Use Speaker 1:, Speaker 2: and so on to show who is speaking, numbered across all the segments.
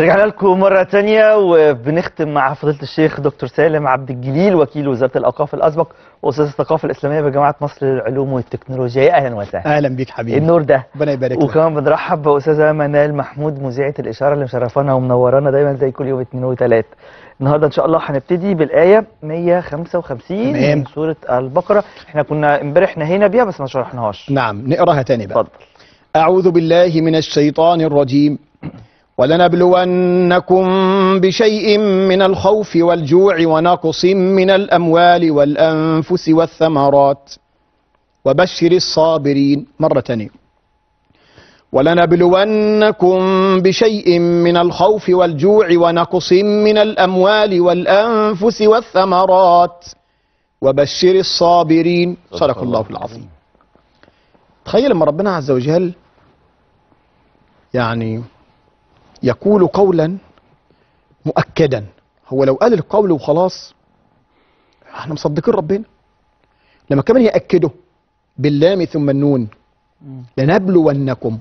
Speaker 1: رجعنا لكم مرة تانية وبنختم مع فضيلة الشيخ دكتور سالم عبد الجليل وكيل وزارة الأوقاف الأسبق وأستاذ الثقافة الإسلامية بجامعة مصر للعلوم والتكنولوجيا يا أهلا وسهلا
Speaker 2: اهلا بيك حبيبي
Speaker 1: النور ده
Speaker 2: ربنا يبارك لك
Speaker 1: وكمان بنرحب بأستاذة منال محمود مذيعة الإشارة اللي مشرفانا ومنورانا دايما زي كل يوم اثنين وثلاث النهارده إن شاء الله هنبتدي بالآية 155
Speaker 2: تمام.
Speaker 1: من سورة البقرة احنا كنا امبارح نهينا بيها بس ما شرحناهاش
Speaker 2: نعم نقراها تاني بقى
Speaker 1: اتفضل
Speaker 2: أعوذ بالله من الشيطان الرجيم ولنبلونكم بشيء من الخوف والجوع ونقص من الأموال والأنفس والثمرات وبشر الصابرين مرة تانية ولنبلونكم بشيء من الخوف والجوع ونقص من الأموال والأنفس والثمرات وبشر الصابرين صدق الله العظيم تخيل لما ربنا عز وجل يعني يقول قولا مؤكدا هو لو قال القول وخلاص احنا مصدقين ربنا لما كمان يأكده باللام ثم النون لنبلونكم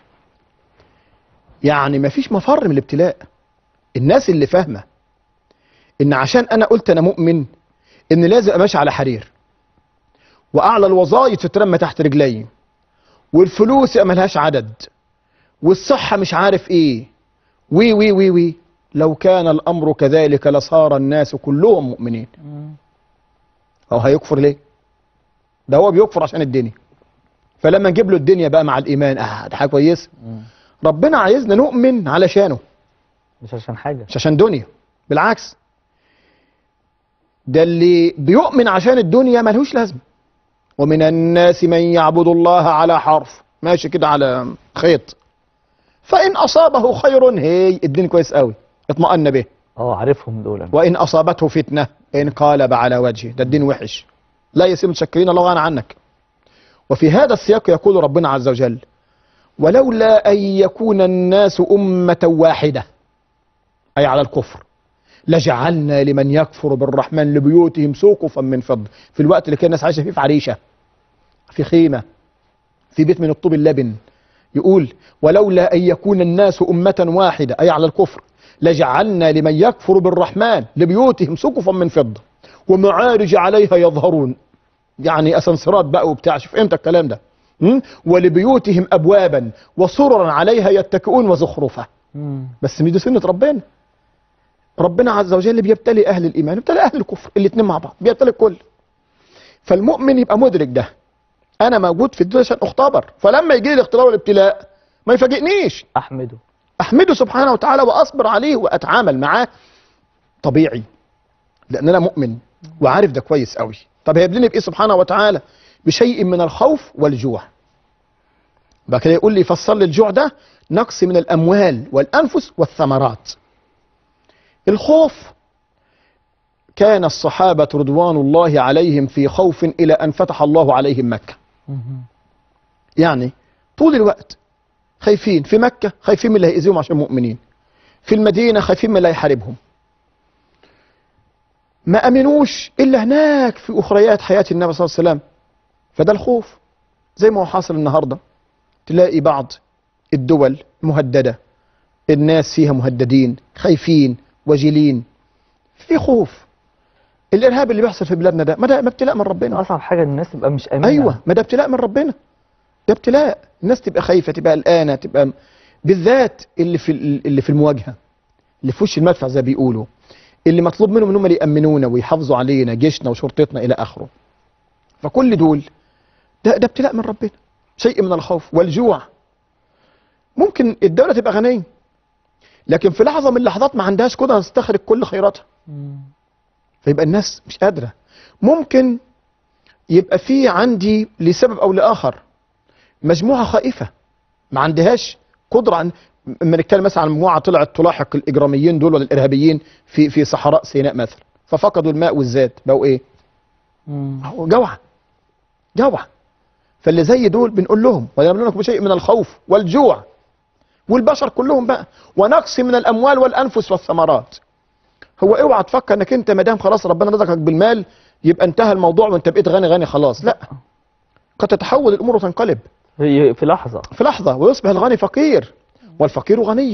Speaker 2: يعني مفيش مفر من الابتلاء الناس اللي فاهمه ان عشان انا قلت انا مؤمن ان لازم ابقى ماشي على حرير واعلى الوظائف تترمى تحت رجلي والفلوس يبقى ملهاش عدد والصحة مش عارف ايه وي وي وي وي لو كان الامر كذلك لصار الناس كلهم مؤمنين او هيكفر ليه ده هو بيكفر عشان الدنيا فلما نجيب له الدنيا بقى مع الايمان اه ده حاجه كويسه ربنا عايزنا نؤمن علشانه
Speaker 1: مش عشان حاجة
Speaker 2: مش عشان دنيا بالعكس ده اللي بيؤمن عشان الدنيا ملهوش لازمه ومن الناس من يعبد الله على حرف ماشي كده على خيط فإن أصابه خير هي الدين كويس قوي اطمأن به
Speaker 1: اه عارفهم دول
Speaker 2: وإن أصابته فتنة انقلب على وجهه ده الدين وحش لا يسيب متشكرين الله غنى عنك وفي هذا السياق يقول ربنا عز وجل ولولا أن يكون الناس أمة واحدة أي على الكفر لجعلنا لمن يكفر بالرحمن لبيوتهم سقفا من فضة في الوقت اللي كان الناس عايشة فيه في عريشة في خيمة في بيت من الطوب اللبن يقول ولولا أن يكون الناس أمة واحدة أي على الكفر لجعلنا لمن يكفر بالرحمن لبيوتهم سقفا من فضة ومعارج عليها يظهرون يعني أسانسيرات بقى وبتاع شوف امتى الكلام ده م? ولبيوتهم أبوابا وسررا عليها يتكئون وزخرفة بس مش دي سنة ربنا ربنا عز وجل بيبتلي أهل الإيمان بيبتلي أهل الكفر الاثنين مع بعض بيبتلي الكل فالمؤمن يبقى مدرك ده انا موجود في الدنيا عشان اختبر فلما يجي لي الاختبار والابتلاء ما يفاجئنيش
Speaker 1: أحمده
Speaker 2: احمده سبحانه وتعالى واصبر عليه واتعامل معاه طبيعي لان انا مؤمن وعارف ده كويس قوي طب هيبليني بايه سبحانه وتعالى بشيء من الخوف والجوع بعد كده يقول لي فسر لي الجوع ده نقص من الاموال والانفس والثمرات الخوف كان الصحابة رضوان الله عليهم في خوف إلى أن فتح الله عليهم مكة يعني طول الوقت خايفين في مكة خايفين من اللي هيأذيهم عشان مؤمنين في المدينة خايفين من اللي هيحاربهم ما أمنوش إلا هناك في أخريات حياة النبي صلى الله عليه وسلم فده الخوف زي ما هو حاصل النهاردة تلاقي بعض الدول مهددة الناس فيها مهددين خايفين وجلين في خوف الارهاب اللي بيحصل في بلادنا ده ما ده ما ابتلاء من ربنا
Speaker 1: أصعب حاجة إن الناس تبقى مش آمنة
Speaker 2: ايوه ما ده ابتلاء من ربنا ده ابتلاء الناس تبقى خايفه تبقى قلقانه تبقى بالذات اللي في اللي في المواجهه اللي في وش المدفع زي ما بيقولوا اللي مطلوب منهم ان هم يامنونا ويحافظوا علينا جيشنا وشرطتنا الى اخره فكل دول ده ده ابتلاء من ربنا شيء من الخوف والجوع ممكن الدوله تبقى غنيه لكن في لحظه من اللحظات ما عندهاش قدره تستخرج كل خيراتها فيبقى الناس مش قادرة ممكن يبقى في عندي لسبب أو لآخر مجموعة خائفة ما عندهاش قدرة عن لما نتكلم مثلا عن مجموعة طلعت تلاحق الإجراميين دول ولا الإرهابيين في في صحراء سيناء مثلا ففقدوا الماء والزاد بقوا إيه؟ هو جوع جوع فاللي زي دول بنقول لهم ولنبلونكم بشيء من الخوف والجوع والبشر كلهم بقى ونقص من الأموال والأنفس والثمرات هو اوعى تفكر انك انت ما دام خلاص ربنا رزقك بالمال يبقى انتهى الموضوع وانت بقيت غني غني خلاص لا قد تتحول الامور وتنقلب
Speaker 1: في في لحظة
Speaker 2: في لحظه ويصبح الغني فقير والفقير غنيا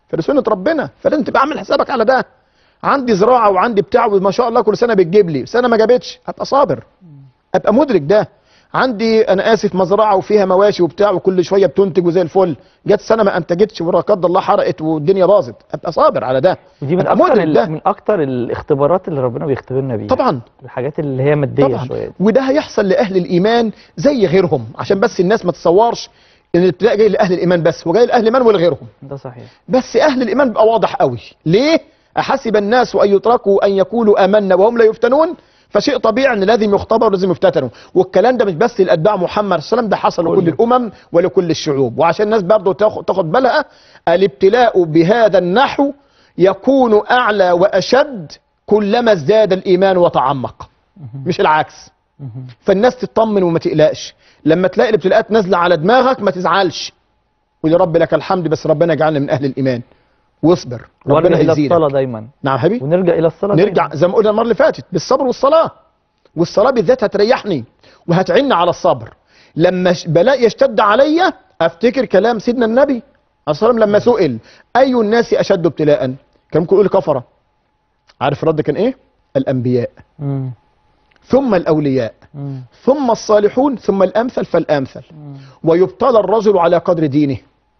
Speaker 2: فدي سنه ربنا فلازم تبقى عامل حسابك على ده عندي زراعه وعندي بتاع وما شاء الله كل سنه بتجيب لي سنه ما جابتش ابقى صابر ابقى مدرك ده عندي انا اسف مزرعه وفيها مواشي وبتاع وكل شويه بتنتج وزي الفل جت سنه ما انتجتش ولا قدر الله حرقت والدنيا باظت ابقى صابر على ده
Speaker 1: ودي من
Speaker 2: أبقى
Speaker 1: اكتر
Speaker 2: مدرك ده.
Speaker 1: ال- من اكتر الاختبارات اللي ربنا بيختبرنا بيها
Speaker 2: طبعا
Speaker 1: الحاجات اللي هي ماديه
Speaker 2: طبعا
Speaker 1: شويه دي.
Speaker 2: وده هيحصل لاهل الايمان زي غيرهم عشان بس الناس ما تتصورش ان الابتلاء جاي لاهل الايمان بس هو جاي لاهل الايمان ولغيرهم
Speaker 1: ده صحيح
Speaker 2: بس اهل الايمان بيبقى واضح قوي ليه احسب الناس ان يتركوا ان يقولوا امنا وهم لا يفتنون فشيء طبيعي ان لازم يختبروا ولازم يفتتنوا والكلام ده مش بس لاتباع محمد صلى الله عليه وسلم ده حصل لكل
Speaker 1: كله.
Speaker 2: الامم ولكل الشعوب وعشان الناس برضه تاخد تاخد بالها الابتلاء بهذا النحو يكون اعلى واشد كلما ازداد الايمان وتعمق مش العكس
Speaker 1: مهم.
Speaker 2: فالناس تطمن وما تقلقش لما تلاقي الابتلاءات نازله على دماغك ما تزعلش قول يا رب لك الحمد بس ربنا يجعلنا من اهل الايمان واصبر
Speaker 1: ونرجع
Speaker 2: ربنا
Speaker 1: الى
Speaker 2: هيزيدك
Speaker 1: الصلاه دايما
Speaker 2: نعم حبيبي
Speaker 1: ونرجع الى الصلاه
Speaker 2: نرجع
Speaker 1: دايما.
Speaker 2: زي ما قلنا المره اللي فاتت بالصبر والصلاه والصلاه بالذات هتريحني وهتعيني على الصبر لما ش- بلاء يشتد عليا افتكر كلام سيدنا النبي عليه الصلاه والسلام لما سئل اي الناس اشد ابتلاء كان ممكن يقول كفره عارف الرد كان ايه الانبياء
Speaker 1: مم.
Speaker 2: ثم الاولياء
Speaker 1: مم.
Speaker 2: ثم الصالحون ثم الامثل فالامثل
Speaker 1: مم.
Speaker 2: ويبتلى الرجل على قدر دينه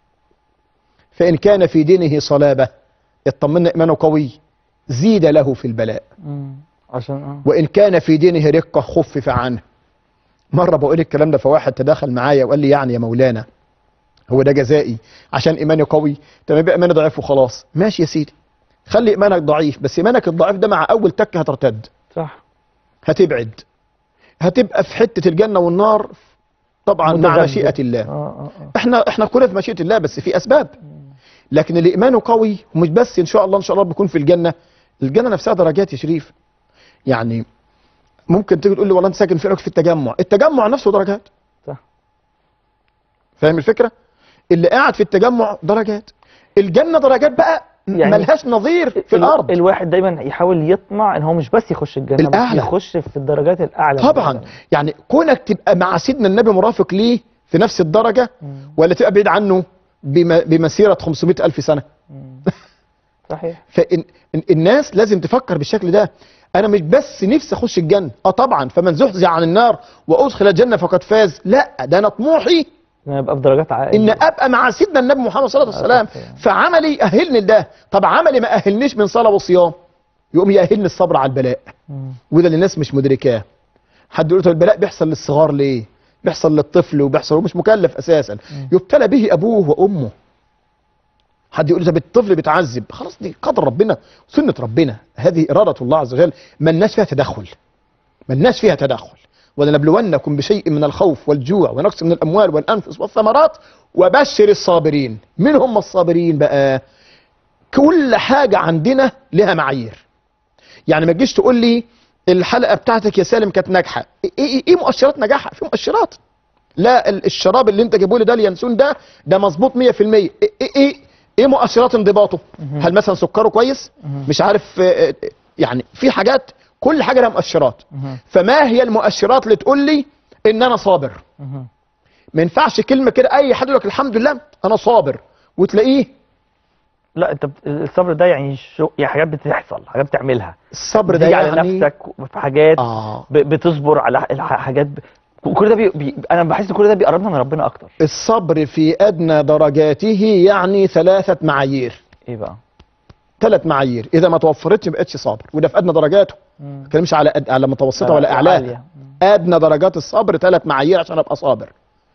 Speaker 2: فإن كان في دينه صلابة اطمن إيمانه قوي زيد له في البلاء
Speaker 1: مم. عشان اه
Speaker 2: وإن كان في دينه رقة خفف عنه مرة بقول الكلام ده فواحد تداخل معايا وقال لي يعني يا مولانا هو ده جزائي عشان إيماني قوي طب يبقى إيماني ضعيف وخلاص ماشي يا سيدي خلي إيمانك ضعيف بس إيمانك الضعيف ده مع أول تكة هترتد
Speaker 1: صح
Speaker 2: هتبعد هتبقى في حتة الجنة والنار طبعا مع
Speaker 1: متذبذب.
Speaker 2: مشيئة الله
Speaker 1: اه اه اه
Speaker 2: احنا احنا كلنا في مشيئه الله بس في اسباب لكن اللي ايمانه قوي ومش بس ان شاء الله ان شاء الله بيكون في الجنه الجنه نفسها درجات يا شريف يعني ممكن تيجي تقول لي والله انت ساكن فين في التجمع التجمع نفسه درجات
Speaker 1: صح
Speaker 2: فاهم الفكره اللي قاعد في التجمع درجات الجنه درجات بقى
Speaker 1: يعني
Speaker 2: ملهاش نظير في
Speaker 1: ال-
Speaker 2: الارض
Speaker 1: الواحد دايما يحاول يطمع ان هو مش بس يخش الجنه بس
Speaker 2: الأعلى.
Speaker 1: يخش في الدرجات الاعلى من
Speaker 2: طبعا
Speaker 1: الجنة.
Speaker 2: يعني كونك تبقى مع سيدنا النبي مرافق ليه في نفس الدرجه
Speaker 1: مم.
Speaker 2: ولا تبقى بعيد عنه بم- بمسيره 500 الف سنه
Speaker 1: مم. صحيح
Speaker 2: فإن إن- الناس لازم تفكر بالشكل ده انا مش بس نفسي اخش الجنه اه طبعا فمن زحزح عن النار وادخل الجنه فقد فاز لا ده انا طموحي
Speaker 1: إنه يبقى في درجات عاليه
Speaker 2: ان ابقى مع سيدنا النبي محمد صلى الله عليه وسلم
Speaker 1: والسلام.
Speaker 2: فعملي يأهلني لده طب عملي ما اهلنيش من صلاه وصيام يقوم يأهلني الصبر على البلاء
Speaker 1: مم.
Speaker 2: وده اللي الناس مش مدركاه حد يقول طب البلاء بيحصل للصغار ليه بيحصل للطفل وبيحصل هو مش مكلف اساسا يبتلى به ابوه وامه حد يقول طب الطفل بيتعذب خلاص دي قدر ربنا سنه ربنا هذه اراده الله عز وجل ما الناس فيها تدخل ما الناس فيها تدخل ولنبلونكم بشيء من الخوف والجوع ونقص من الاموال والانفس والثمرات وبشر الصابرين من هم الصابرين بقى كل حاجه عندنا لها معايير يعني ما تجيش تقول لي الحلقه بتاعتك يا سالم كانت ناجحه ايه ايه, إيه مؤشرات نجاحها في مؤشرات لا ال- الشراب اللي انت جايبه لي ده اليانسون ده ده مظبوط 100% ايه ايه ايه, إيه مؤشرات انضباطه هل مثلا سكره كويس
Speaker 1: مهم.
Speaker 2: مش عارف آه، آه، يعني في حاجات كل حاجه لها مؤشرات
Speaker 1: مهم.
Speaker 2: فما هي المؤشرات اللي تقول لي ان انا صابر
Speaker 1: مهم.
Speaker 2: ما ينفعش كلمه كده اي حد يقول لك الحمد لله انا صابر وتلاقيه
Speaker 1: لا انت بت- الصبر ده يعني شو يعني حاجات بتحصل حاجات بتعملها
Speaker 2: الصبر ده
Speaker 1: بتيجي على
Speaker 2: يعني
Speaker 1: نفسك في حاجات
Speaker 2: اه
Speaker 1: ب- بتصبر على الح- حاجات ب... كل ده بي... بي... انا بحس كل ده بيقربنا من ربنا اكتر
Speaker 2: الصبر في ادنى درجاته يعني ثلاثه معايير
Speaker 1: ايه بقى
Speaker 2: ثلاث معايير اذا ما توفرتش ما بقتش صابر وده في ادنى درجاته ما
Speaker 1: مم.
Speaker 2: بتكلمش على أد... على متوسطه ولا اعلاها
Speaker 1: عالية. مم.
Speaker 2: ادنى درجات الصبر ثلاث معايير عشان ابقى صابر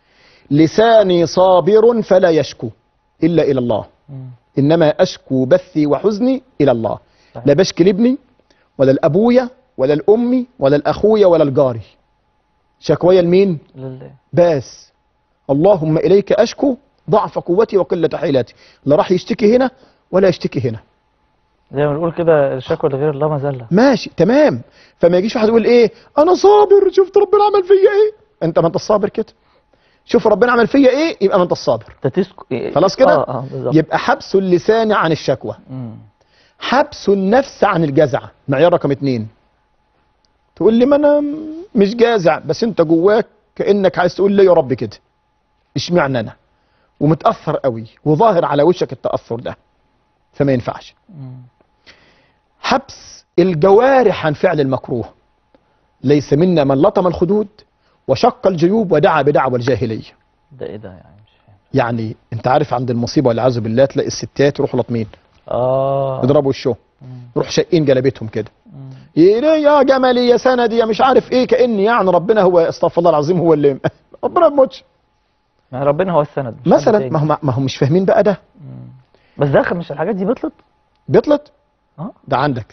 Speaker 2: لساني صابر فلا يشكو الا الى الله
Speaker 1: مم.
Speaker 2: انما اشكو بثي وحزني الى الله
Speaker 1: صحيح.
Speaker 2: لا بشكي لابني ولا لابويا ولا لامي ولا لاخويا ولا لجاري شكويا لمين
Speaker 1: لله
Speaker 2: بس اللهم اليك اشكو ضعف قوتي وقله حيلتي لا راح يشتكي هنا ولا يشتكي هنا
Speaker 1: زي ما بنقول كده الشكوى لغير الله مذله
Speaker 2: ماشي تمام فما يجيش واحد يقول ايه انا صابر شفت ربنا عمل فيا ايه انت ما انت الصابر كده شوف ربنا عمل فيا ايه يبقى ما انت الصابر
Speaker 1: انت تسكت إيه-
Speaker 2: خلاص كده؟
Speaker 1: اه اه بالظبط
Speaker 2: يبقى حبس اللسان عن الشكوى
Speaker 1: مم.
Speaker 2: حبس النفس عن الجزع معيار رقم اتنين تقول لي ما انا م- مش جازع بس انت جواك كانك عايز تقول لي يا رب كده اشمعنى انا ومتاثر قوي وظاهر على وشك التاثر ده فما ينفعش
Speaker 1: مم.
Speaker 2: حبس الجوارح عن فعل المكروه ليس منا من لطم الخدود وشق الجيوب ودعا بدعوى الجاهليه
Speaker 1: ده ايه ده يعني مش فاهم
Speaker 2: يعني انت عارف عند المصيبه والعياذ بالله تلاقي الستات يروحوا لطمين
Speaker 1: اه
Speaker 2: يضربوا وشهم
Speaker 1: مم.
Speaker 2: يروحوا شاقين جلابتهم كده
Speaker 1: مم.
Speaker 2: يا يا جمالي يا سندي يا مش عارف ايه كان يعني ربنا هو استغفر الله العظيم هو اللي ربنا ما يموتش
Speaker 1: ما ربنا هو السند مش حد
Speaker 2: مثلا
Speaker 1: تاني.
Speaker 2: ما هم ما هم مش فاهمين بقى ده
Speaker 1: مم. بس ده مش الحاجات دي بطلت
Speaker 2: بيطلت
Speaker 1: اه
Speaker 2: ده عندك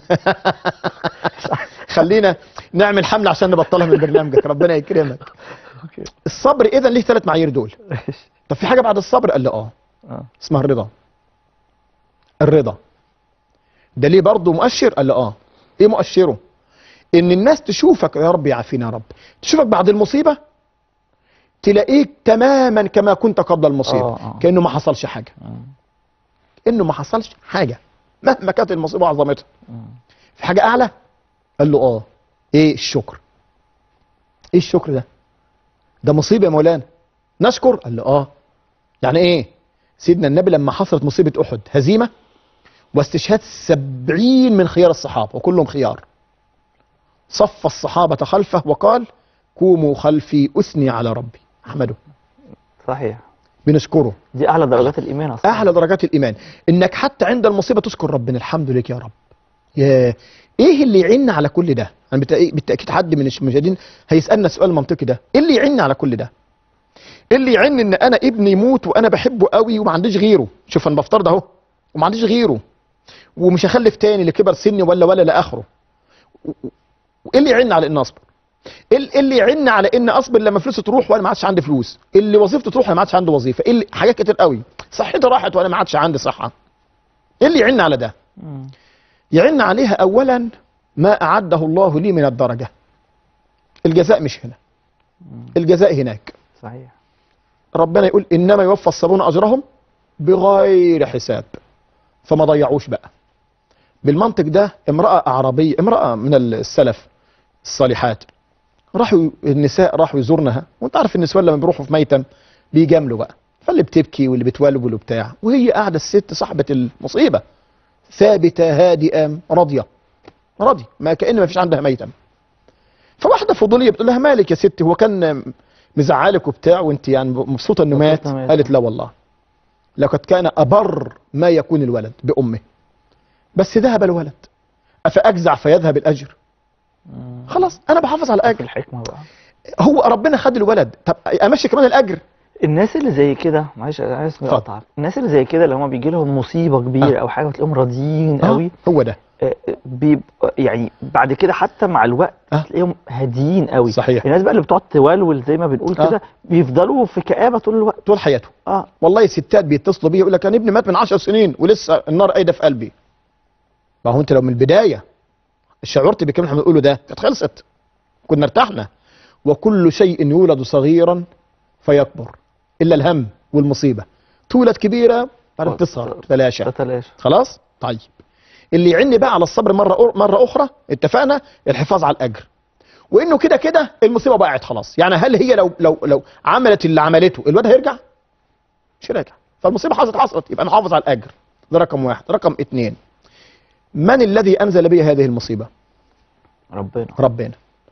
Speaker 2: خلينا نعمل حمله عشان نبطلها من برنامجك ربنا يكرمك
Speaker 1: اوكي
Speaker 2: الصبر اذا ليه ثلاث معايير دول
Speaker 1: ماشي
Speaker 2: طب في حاجه بعد الصبر قال لي اه
Speaker 1: اه
Speaker 2: اسمها الرضا الرضا ده ليه برضه مؤشر قال لي اه ايه مؤشره ان الناس تشوفك يا رب يعافينا يا رب تشوفك بعد المصيبه تلاقيك تماما كما كنت قبل المصيبه
Speaker 1: آه، آه.
Speaker 2: كانه ما حصلش حاجه
Speaker 1: مم.
Speaker 2: انه ما حصلش حاجه مهما كانت المصيبه وعظمتها
Speaker 1: مم.
Speaker 2: في حاجه اعلى قال له اه ايه الشكر ايه الشكر ده ده مصيبه يا مولانا نشكر قال له اه يعني ايه سيدنا النبي لما حصلت مصيبه احد هزيمه واستشهاد سبعين من خيار الصحابه وكلهم خيار صف الصحابه خلفه وقال قوموا خلفي اثني على ربي احمده
Speaker 1: صحيح
Speaker 2: بنشكره
Speaker 1: دي اعلى درجات الايمان اصلا
Speaker 2: اعلى درجات الايمان انك حتى عند المصيبه تشكر ربنا الحمد لك يا رب يا ايه اللي يعين على كل ده انا بالتأ- بالتاكيد حد من المشاهدين هيسالنا السؤال المنطقي ده ايه اللي يعين على كل ده ايه اللي يعين ان انا ابني يموت وانا بحبه قوي وما عنديش غيره شوف انا بفترض اهو وما عنديش غيره ومش هخلف تاني لكبر سني ولا ولا لاخره و- و- وايه اللي يعين على ان اصبر ايه ال- إيه اللي يعين على ان اصبر لما فلوسي تروح وانا ما عادش عندي فلوس اللي وظيفتي تروح وانا ما عادش عندي وظيفه ايه اللي حاجات كتير قوي صحتي راحت وانا ما عادش عندي صحه ايه اللي يعين على ده
Speaker 1: مم.
Speaker 2: يعين عليها اولا ما اعده الله لي من الدرجه الجزاء مش هنا
Speaker 1: مم.
Speaker 2: الجزاء هناك
Speaker 1: صحيح
Speaker 2: ربنا يقول انما يوفى الصابرون اجرهم بغير حساب فما ضيعوش بقى بالمنطق ده امراه اعرابيه امراه من السلف الصالحات راحوا النساء راحوا يزورنها وانت عارف النسوان لما بيروحوا في ميتم بيجاملوا بقى فاللي بتبكي واللي بتولول وبتاع وهي قاعده الست صاحبه المصيبه ثابته هادئه راضيه راضيه ما كان ما فيش عندها ميتم فواحده فضوليه بتقول لها مالك يا ست هو كان مزعلك وبتاع وانت يعني مبسوطه انه مات
Speaker 1: مبسوطة مات.
Speaker 2: قالت لا والله لقد كان ابر ما يكون الولد بامه بس ذهب الولد افاجزع فيذهب الاجر
Speaker 1: مم.
Speaker 2: خلاص انا بحافظ على
Speaker 1: في
Speaker 2: الاجر
Speaker 1: الحكمه بقى
Speaker 2: هو ربنا خد الولد طب امشي كمان الاجر
Speaker 1: الناس اللي زي كده معلش انا عايز
Speaker 2: اتفضل.
Speaker 1: اقطعك الناس اللي زي كده اللي هم بيجي لهم مصيبه كبيره
Speaker 2: آه.
Speaker 1: او حاجه وتلاقيهم راضيين
Speaker 2: آه،
Speaker 1: قوي
Speaker 2: هو ده
Speaker 1: آه، آه، بيبقى يعني بعد كده حتى مع الوقت
Speaker 2: آه.
Speaker 1: تلاقيهم هاديين قوي
Speaker 2: صحيح
Speaker 1: الناس بقى اللي بتقعد تولول زي ما بنقول
Speaker 2: آه.
Speaker 1: كده بيفضلوا في كآبة طول الوقت
Speaker 2: طول حياته
Speaker 1: اه
Speaker 2: والله ستات بيتصلوا بيا يقول لك انا ابني مات من 10 سنين ولسه النار قايده في قلبي ما هو انت لو من البدايه شعرت بالكلام اللي احنا بنقوله ده كانت خلصت كنا ارتحنا وكل شيء يولد صغيرا فيكبر الا الهم والمصيبه تولد كبيره بعدين تصغر تتلاشى
Speaker 1: تتلاشى
Speaker 2: خلاص طيب اللي يعن بقى على الصبر مره مره اخرى اتفقنا الحفاظ على الاجر وانه كده كده المصيبه وقعت خلاص يعني هل هي لو لو لو عملت اللي عملته الواد هيرجع مش راجع فالمصيبه حصلت حصلت يبقى نحافظ على الاجر ده رقم واحد رقم اتنين من الذي انزل بي هذه المصيبه
Speaker 1: ربنا
Speaker 2: ربنا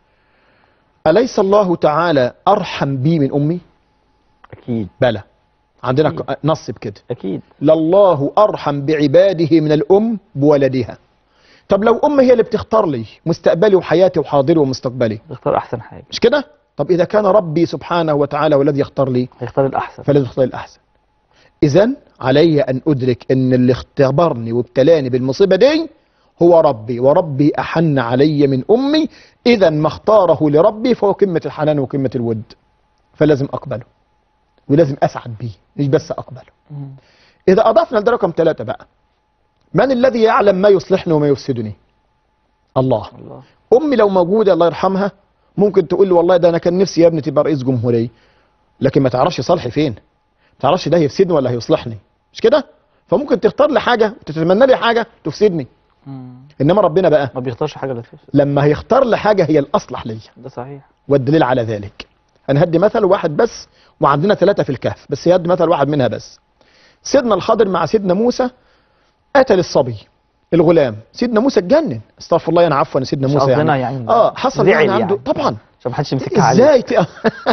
Speaker 2: اليس الله تعالى ارحم بي من امي
Speaker 1: اكيد
Speaker 2: بلى عندنا ك- نص بكده
Speaker 1: اكيد
Speaker 2: لله ارحم بعباده من الام بولدها طب لو ام هي اللي بتختار لي مستقبلي وحياتي وحاضري ومستقبلي
Speaker 1: يختار احسن حاجه
Speaker 2: مش كده طب اذا كان ربي سبحانه وتعالى هو الذي يختار لي
Speaker 1: هيختار الاحسن
Speaker 2: فلازم اختار الاحسن اذا علي ان ادرك ان اللي اختبرني وابتلاني بالمصيبه دي هو ربي وربي احن علي من امي اذا ما اختاره لربي فهو قمه الحنان وقمه الود فلازم اقبله ولازم اسعد بيه مش بس اقبله
Speaker 1: مم.
Speaker 2: إذا أضفنا لده رقم ثلاثة بقى من الذي يعلم ما يصلحني وما يفسدني الله
Speaker 1: الله
Speaker 2: أمي لو موجودة الله يرحمها ممكن تقول لي والله ده أنا كان نفسي يا ابني تبقى رئيس جمهورية لكن ما تعرفش صالحي فين ما تعرفش ده هيفسدني ولا هيصلحني مش كده فممكن تختار لي حاجة وتتمنى لي حاجة تفسدني
Speaker 1: مم.
Speaker 2: إنما ربنا بقى
Speaker 1: ما بيختارش حاجه لا تفسد
Speaker 2: لما هيختار لي حاجة هي الأصلح ليا
Speaker 1: ده صحيح
Speaker 2: والدليل على ذلك انا هدي مثل واحد بس وعندنا ثلاثة في الكهف بس هدي مثل واحد منها بس سيدنا الخضر مع سيدنا موسى قتل الصبي الغلام سيدنا موسى اتجنن استغفر الله انا عفوا يا سيدنا
Speaker 1: مش
Speaker 2: موسى
Speaker 1: قصدنا
Speaker 2: يعني,
Speaker 1: يعني
Speaker 2: اه حصل
Speaker 1: زعل
Speaker 2: يعني عنده
Speaker 1: يعني.
Speaker 2: طبعا
Speaker 1: عشان ما حدش يمسكها عليه
Speaker 2: ازاي ت...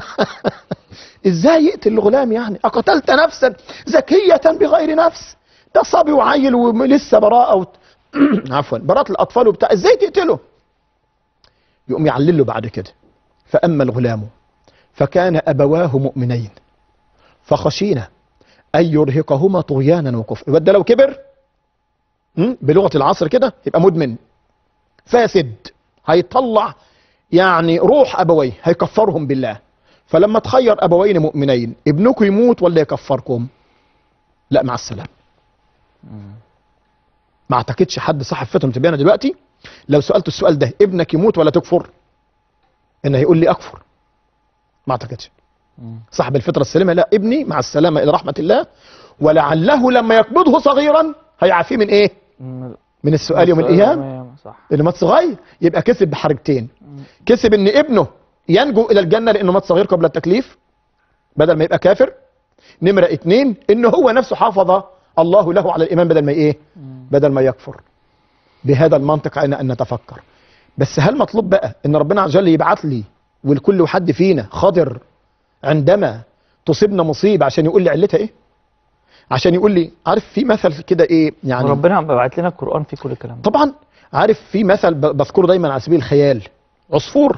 Speaker 2: ازاي يقتل الغلام يعني اقتلت نفسا زكية بغير نفس ده صبي وعيل ولسه براءة وت... عفوا براءة الاطفال وبتاع ازاي تقتله يقوم يعلل له بعد كده فاما الغلام فكان ابواه مؤمنين فخشينا ان يرهقهما طغيانا وكفرا يبقى ده لو كبر م? بلغة العصر كده يبقى مدمن فاسد هيطلع يعني روح ابويه هيكفرهم بالله فلما تخير ابوين مؤمنين ابنكم يموت ولا يكفركم لا مع السلامه ما اعتقدش حد صاحب فطره تبيانه دلوقتي لو سالته السؤال ده ابنك يموت ولا تكفر ان هيقول لي اكفر ما اعتقدش
Speaker 1: مم.
Speaker 2: صاحب الفطره السليمه لا ابني مع السلامه الى رحمه الله ولعله لما يقبضه صغيرا هيعافيه من ايه
Speaker 1: مم.
Speaker 2: من السؤال يوم القيامه
Speaker 1: صح
Speaker 2: اللي مات صغير يبقى كسب بحركتين كسب ان ابنه ينجو الى الجنه لانه مات صغير قبل التكليف بدل ما يبقى كافر نمره اتنين ان هو نفسه حافظ الله له على الايمان بدل ما ايه بدل ما يكفر بهذا المنطق علينا ان نتفكر بس هل مطلوب بقى ان ربنا عز وجل يبعت لي ولكل حد فينا خضر عندما تصيبنا مصيبه عشان يقول لي علتها ايه عشان يقول لي عارف في مثل كده ايه يعني
Speaker 1: وربنا عم بيبعت لنا القرآن فيه كل الكلام ده
Speaker 2: طبعا عارف في مثل ب- بذكره دايما على سبيل الخيال عصفور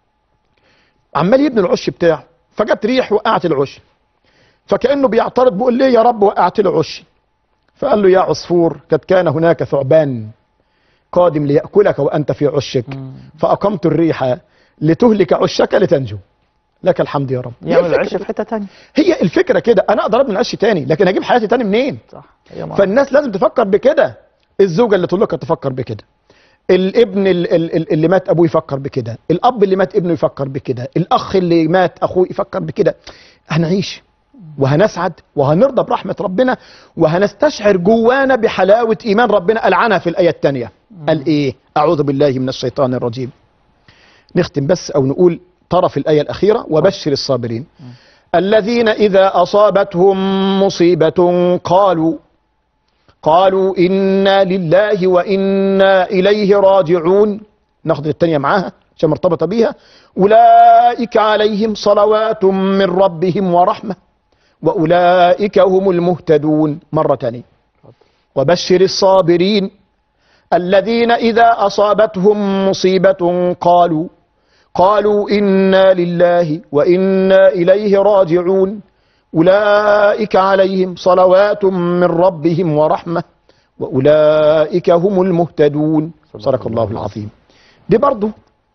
Speaker 2: عمال يبني العش بتاعه فجت ريح وقعت العش فكانه بيعترض بيقول ليه يا رب وقعت له عشي فقال له يا عصفور قد كان هناك ثعبان قادم ليأكلك وأنت في عشك
Speaker 1: مم.
Speaker 2: فأقمت الريح لتهلك عشك لتنجو لك الحمد يا رب هي
Speaker 1: يعمل
Speaker 2: الفكرة,
Speaker 1: العيش في حتة تانية
Speaker 2: هي الفكرة كده أنا أقدر أبني العش تاني لكن أجيب حياتي تاني منين
Speaker 1: صح هي ما
Speaker 2: فالناس لازم تفكر بكده الزوجة اللي طلقت تفكر بكده الابن ال- ال- ال- اللي مات ابوه يفكر بكده الاب اللي مات ابنه يفكر بكده الاخ اللي مات اخوه يفكر بكده هنعيش وهنسعد وهنرضى برحمة ربنا وهنستشعر جوانا بحلاوة إيمان ربنا قال عنها في الآية الثانية قال إيه أعوذ بالله من الشيطان الرجيم نختم بس أو نقول طرف الآية الأخيرة وبشر الصابرين الذين إذا أصابتهم مصيبة قالوا قالوا إنا لله وإنا إليه راجعون ناخد التانية معاها عشان مرتبطة بيها أولئك عليهم صلوات من ربهم ورحمة وأولئك هم المهتدون مرة تانية وبشر الصابرين الذين إذا أصابتهم مصيبة قالوا قالوا إنا لله وإنا إليه راجعون أولئك عليهم صلوات من ربهم ورحمة وأولئك هم المهتدون صدق الله العظيم دي برضو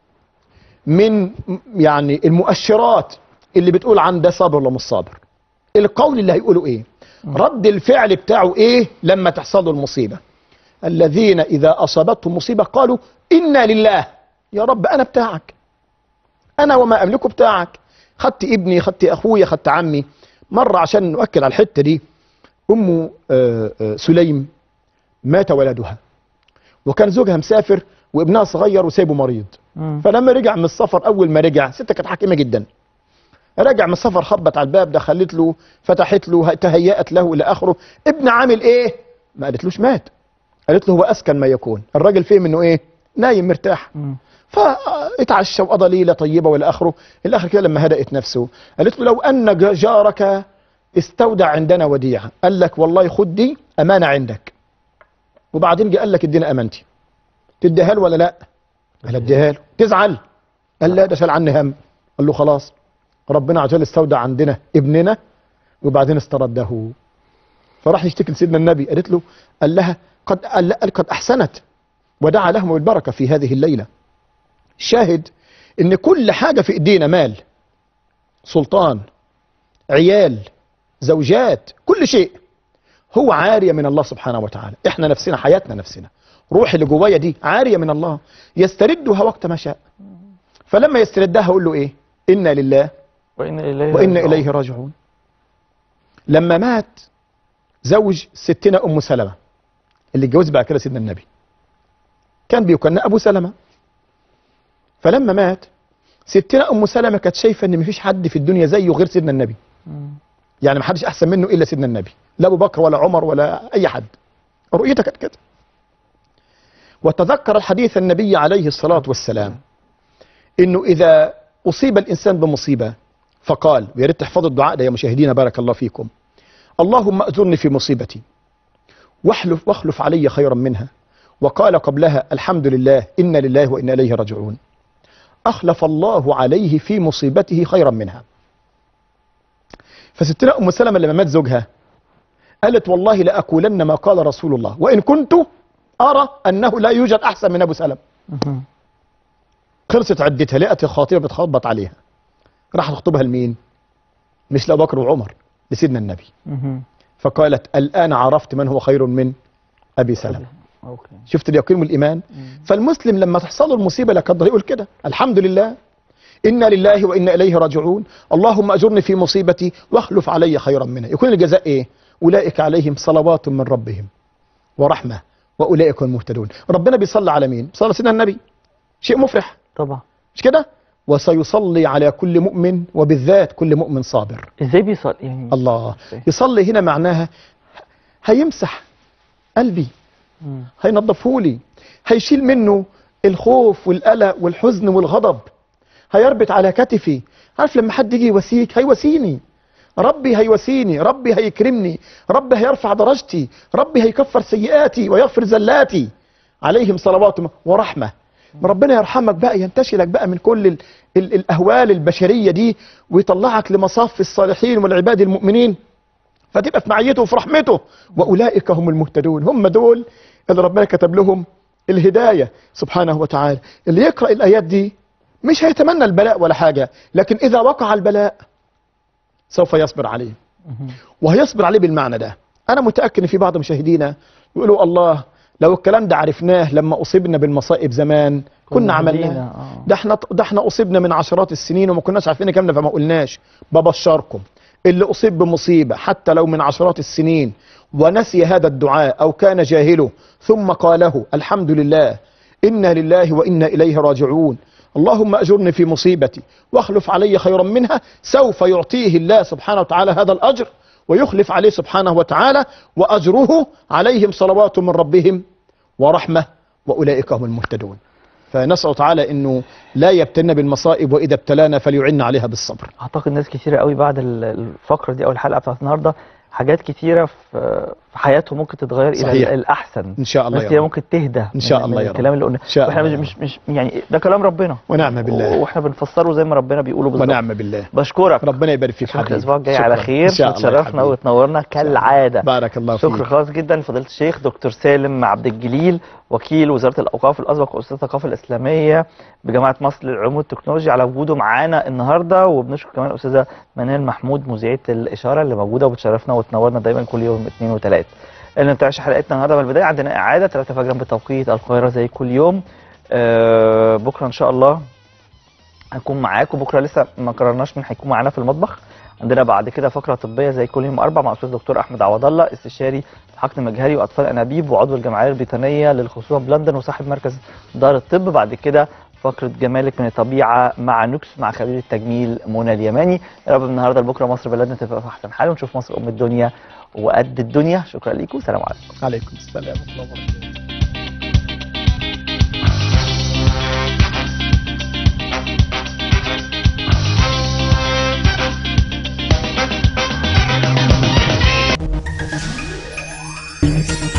Speaker 2: من يعني المؤشرات اللي بتقول عن ده صابر ولا مش صابر القول اللي هيقوله ايه رد الفعل بتاعه ايه لما تحصل له المصيبة الذين اذا اصابتهم مصيبة قالوا انا لله يا رب انا بتاعك انا وما املكه بتاعك خدت ابني خدت اخويا خدت عمي مرة عشان نؤكد على الحتة دي ام آه، آه، سليم مات ولدها وكان زوجها مسافر وابنها صغير وسايبه مريض
Speaker 1: مم.
Speaker 2: فلما رجع من السفر اول ما رجع ست كانت حكيمه جدا رجع من السفر خبط على الباب دخلت له فتحت له تهيأت له الى اخره ابن عامل ايه ما قالتلوش مات قالت له هو اسكن ما يكون الراجل فهم انه ايه نايم مرتاح
Speaker 1: مم.
Speaker 2: فاتعشى وقضى ليله طيبه والى اخره الاخر كده لما هدأت نفسه قالت له لو ان ج- جارك استودع عندنا وديعه قال لك والله خد دي امانه عندك وبعدين جه قال لك ادينا امانتي تديها له ولا لا قال اديها له تزعل قال لا ده شال عني هم قال له خلاص ربنا عز وجل استودع عندنا ابننا وبعدين استرده فراح يشتكي لسيدنا النبي قالت له قال لها قد قال لا قد احسنت ودعا لهم بالبركه في هذه الليله شاهد ان كل حاجه في ايدينا مال سلطان عيال زوجات كل شيء هو عاريه من الله سبحانه وتعالى احنا نفسنا حياتنا نفسنا روح اللي جوايا دي عاريه من الله يستردها وقت ما شاء فلما يستردها اقول له ايه انا لله
Speaker 1: وإنا إليه
Speaker 2: وانا
Speaker 1: راجعون.
Speaker 2: اليه راجعون لما مات زوج ستنا ام سلمه اللي اتجوز بعد كده سيدنا النبي كان بيكنى ابو سلمه فلما مات ستنا ام سلمه كانت شايفه ان مفيش حد في الدنيا زيه غير سيدنا النبي
Speaker 1: مم.
Speaker 2: يعني ما حدش احسن منه الا سيدنا النبي لا ابو بكر ولا عمر ولا اي حد رؤيتها كانت كده وتذكر الحديث النبي عليه الصلاة والسلام انه اذا اصيب الانسان بمصيبة فقال ويا ريت تحفظوا الدعاء ده يا مشاهدينا بارك الله فيكم اللهم اجرني في مصيبتي واحلف واخلف علي خيرا منها وقال قبلها الحمد لله إنا لله وإنا إليه راجعون أخلف الله عليه في مصيبته خيرا منها فستنا أم سلمة لما مات زوجها قالت والله لأقولن ما قال رسول الله وإن كنت أرى أنه لا يوجد أحسن من أبو سلمة
Speaker 1: مهم.
Speaker 2: خلصت عدتها لقت الخاطبة بتخبط عليها راح تخطبها لمين مش لأبو بكر وعمر لسيدنا النبي
Speaker 1: مهم.
Speaker 2: فقالت الآن عرفت من هو خير من أبي سلمة
Speaker 1: اوكي
Speaker 2: شفت اليقين والإيمان
Speaker 1: مم.
Speaker 2: فالمسلم لما تحصل له المصيبة لا قدر يقول كده الحمد لله إنا لله وإنا إليه راجعون اللهم أجرني في مصيبتي واخلف علي خيرا منها يكون الجزاء إيه أولئك عليهم صلوات من ربهم ورحمة وأولئك هم المهتدون ربنا بيصلي على مين صلى سيدنا النبي شيء مفرح
Speaker 1: طبعا
Speaker 2: مش كده وسيصلي على كل مؤمن وبالذات كل مؤمن صابر
Speaker 1: ازاي بيصل يعني
Speaker 2: الله
Speaker 1: مش فاهم.
Speaker 2: يصلي هنا معناها هيمسح قلبي
Speaker 1: مم.
Speaker 2: هينظفه لي هيشيل منه الخوف والقلق والحزن والغضب هيربط على كتفي عارف لما حد يجي يواسيك هيواسيني ربي هيواسيني ربي هيكرمني ربي هيرفع درجتي ربي هيكفر سيئاتي ويغفر زلاتي عليهم صلوات ورحمة ربنا يرحمك بقى ينتشلك بقى من كل ال ال الأهوال البشرية دي ويطلعك لمصاف الصالحين والعباد المؤمنين فتبقى في معيته وفي رحمته واولئك هم المهتدون هم دول اللي ربنا كتب لهم الهدايه سبحانه وتعالى اللي يقرا الايات دي مش هيتمنى البلاء ولا حاجه لكن اذا وقع البلاء سوف يصبر عليه
Speaker 1: مهم.
Speaker 2: وهيصبر عليه بالمعنى ده انا متاكد ان في بعض مشاهدينا يقولوا الله لو الكلام ده عرفناه لما اصبنا بالمصائب زمان كنا عملناه
Speaker 1: هدينا، آه.
Speaker 2: ده احنا ده احنا اصبنا من عشرات السنين وما كناش عارفين كامله فما قلناش ببشركم اللي اصيب بمصيبه حتى لو من عشرات السنين ونسي هذا الدعاء او كان جاهله ثم قاله الحمد لله انا لله وانا اليه راجعون اللهم اجرني في مصيبتي واخلف علي خيرا منها سوف يعطيه الله سبحانه وتعالى هذا الاجر ويخلف عليه سبحانه وتعالى واجره عليهم صلوات من ربهم ورحمه واولئك هم المهتدون فنسأل تعالى انه لا يبتلنا بالمصائب واذا ابتلانا فليعنا عليها بالصبر
Speaker 1: اعتقد ناس كتيره قوي بعد ال- الفقره دي او الحلقه بتاعت النهارده حاجات كتيره في في حياتهم ممكن تتغير الى
Speaker 2: صحيح.
Speaker 1: ال- الاحسن
Speaker 2: ان شاء الله
Speaker 1: ناس
Speaker 2: يا
Speaker 1: كتير
Speaker 2: رب
Speaker 1: ممكن تهدى
Speaker 2: إن شاء
Speaker 1: من-
Speaker 2: الله
Speaker 1: من
Speaker 2: يا رب.
Speaker 1: الكلام اللي قلناه
Speaker 2: إن شاء
Speaker 1: واحنا
Speaker 2: الله
Speaker 1: مش
Speaker 2: يا
Speaker 1: مش مش يعني ده كلام ربنا
Speaker 2: ونعم بالله
Speaker 1: واحنا بنفسره زي ما ربنا بيقوله بالظبط
Speaker 2: ونعم بالله
Speaker 1: بشكرك
Speaker 2: ربنا يبارك فيك
Speaker 1: اشوفك
Speaker 2: حبيبي
Speaker 1: الاسبوع الجاي
Speaker 2: شكراً.
Speaker 1: على خير
Speaker 2: ان شاء الله يا
Speaker 1: وتشرفنا
Speaker 2: حبيبي.
Speaker 1: وتنورنا كالعاده
Speaker 2: بارك الله فيك
Speaker 1: شكر خاص جدا لفضيله الشيخ دكتور سالم عبد الجليل وكيل وزاره الاوقاف الاسبق واستاذ الثقافه الاسلاميه بجامعه مصر للعلوم والتكنولوجيا على وجوده معانا النهارده وبنشكر كمان الاستاذه منال محمود مذيعه الاشاره اللي موجوده وبتشرفنا وتنورنا دايما كل يوم اثنين وثلاث اللي نتعيش حلقتنا النهارده من البدايه عندنا اعاده 3 فجرا بتوقيت القاهره زي كل يوم آه بكره ان شاء الله هنكون معاكم بكره لسه ما قررناش مين هيكون معانا في المطبخ عندنا بعد كده فقره طبيه زي كل يوم اربع مع الاستاذ دكتور احمد عوض الله استشاري حقن مجهري واطفال انابيب وعضو الجمعيه البريطانيه للخصوصيه بلندن وصاحب مركز دار الطب بعد كده فقره جمالك من الطبيعه مع نكس مع خبير التجميل منى اليماني يا رب النهارده لبكره مصر بلدنا تبقى في احسن حال ونشوف مصر ام الدنيا وقد الدنيا شكرا ليكم سلام عليكم
Speaker 2: عليكم السلام ورحمه الله وبركاته
Speaker 3: Thank